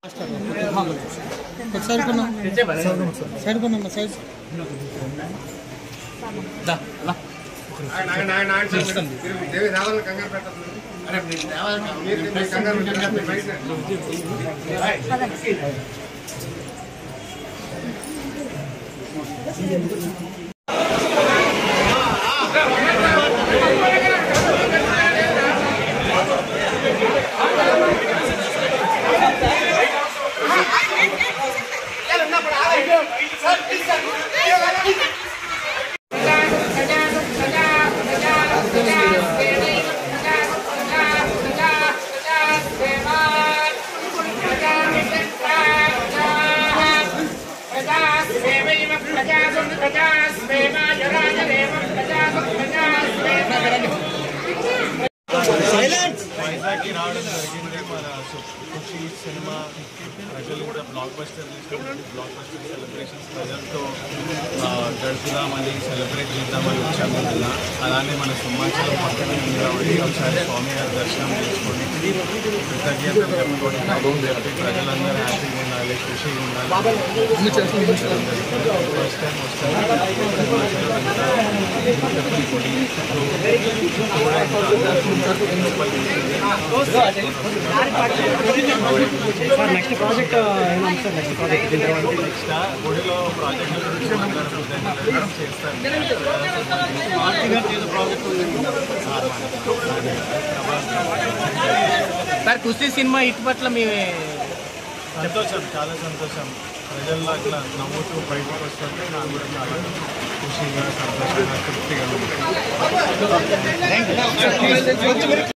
side కొన్నాం side కొన్నాం side దేవి రావాలని కంగారు పెట్టదు మీరు మీరు కంగారు పెట్టకండి, బయట వైజాగ్కి రావడం జరిగింది మన సు- ఖుషి సినిమా ప్రజలు కూడా blockbuster blockbuster celebrations ప్రజలతో ఆ, గడుపుదామని సెలబ్రేట్ చేద్దామని వచ్చాము నిన్న అలానే మన సింహాచలం పక్కనే ఉంది కాబట్టి ఒకసారి స్వామి గారి దర్శనం చేసుకొని కృతజ్ఞతలు చెప్పుకొని ప్రభువు చెప్పి ప్రజలందరూ హ్యాపీగా ఉండాలి ఖుషిగా ఉండాలి ఫస్ట్ టైం వస్తాను సింహాచలం అంతా తిరుపతి గుడి చుట్టూ కూడా ఇంకా అందరూ లోపలికి నెక్స్ట్ ప్రాజెక్ట్ ఏమన్నా సార్ నెక్స్ట్ ప్రాజెక్ట్ దీని తర్వాత నెక్స్ట్ గుడిలో ప్రాజెక్టుల గురించి మాట్లాడుకుంటాను చేస్తాను సార్ కుస్తీ సినిమా ఇటు పట్ల మీ సంతోషం చాలా సంతోషం ప్రజల్లో అట్లా నవ్వుతూ బయటకు వస్తుంటే నాకు కూడా చాలా ఖుషిగా సంతోషంగా తృప్తిగా ఉంది